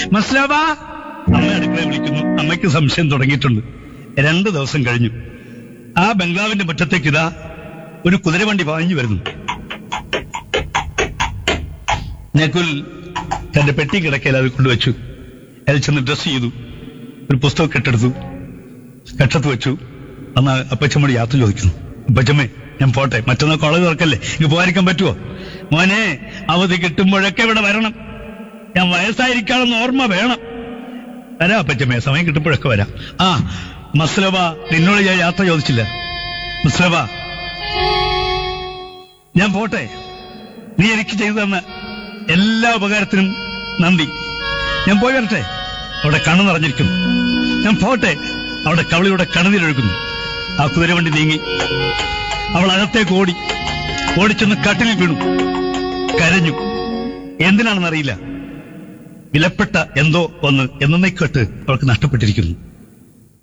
മസ്ലാബ അമ്മ അടുക്കളയെ വിളിക്കുന്നു അമ്മയ്ക്ക് സംശയം തുടങ്ങിയിട്ടുണ്ട് രണ്ട് ദിവസം കഴിഞ്ഞു ആ ബംഗ്ലാവിന്റെ മുറ്റത്തേക്ക് ഇതാ ഒരു കുതിരവണ്ടി പാഞ്ഞു വരുന്നു നകുൽ തന്റെ പെട്ടി കിടക്കയിൽ അത് കൊണ്ടുവച്ചു അതിൽ ചെന്ന് ഡ്രസ് ചെയ്തു ഒരു പുസ്തകം കെട്ടെടുത്തു കക്ഷത്ത് വെച്ചു അന്ന് അപ്പച്ചമ്മോട് യാത്ര ചോദിക്കുന്നു അപ്പച്ചമ്മേ ഞാൻ പോട്ടെ മറ്റന്നാൾ കോളേജ് തുറക്കല്ലേ ഇങ്ങ് പോകാതിരിക്കാൻ പറ്റുമോ മോനെ അവധി കിട്ടുമ്പോഴൊക്കെ ഇവിടെ വരണം ഞാൻ വയസ്സായിരിക്കാണെന്ന് ഓർമ്മ വേണം വരാം അപ്പച്ചമ്മേ സമയം കിട്ടുമ്പോഴൊക്കെ വരാം ആ മസ്ലബ നിന്നോട് ഞാൻ യാത്ര ചോദിച്ചില്ല മസ്ലബ ഞാൻ പോട്ടെ നീ എനിക്ക് ചെയ്തു തന്ന എല്ലാ ഉപകാരത്തിനും നന്ദി ഞാൻ പോയി വരട്ടെ അവിടെ കണ്ണു നിറഞ്ഞിരിക്കുന്നു ഞാൻ പോട്ടെ അവിടെ കവളിയുടെ കണുതിരൊഴുക്കുന്നു ആ കുതിരവണ്ടി നീങ്ങി അവൾ അകത്തേക്ക് ഓടി ഓടിച്ചെന്ന് കട്ടിലിൽ വീണു കരഞ്ഞു എന്തിനാണെന്നറിയില്ല വിലപ്പെട്ട എന്തോ ഒന്ന് എന്നേക്കൊട്ട് അവൾക്ക് നഷ്ടപ്പെട്ടിരിക്കുന്നു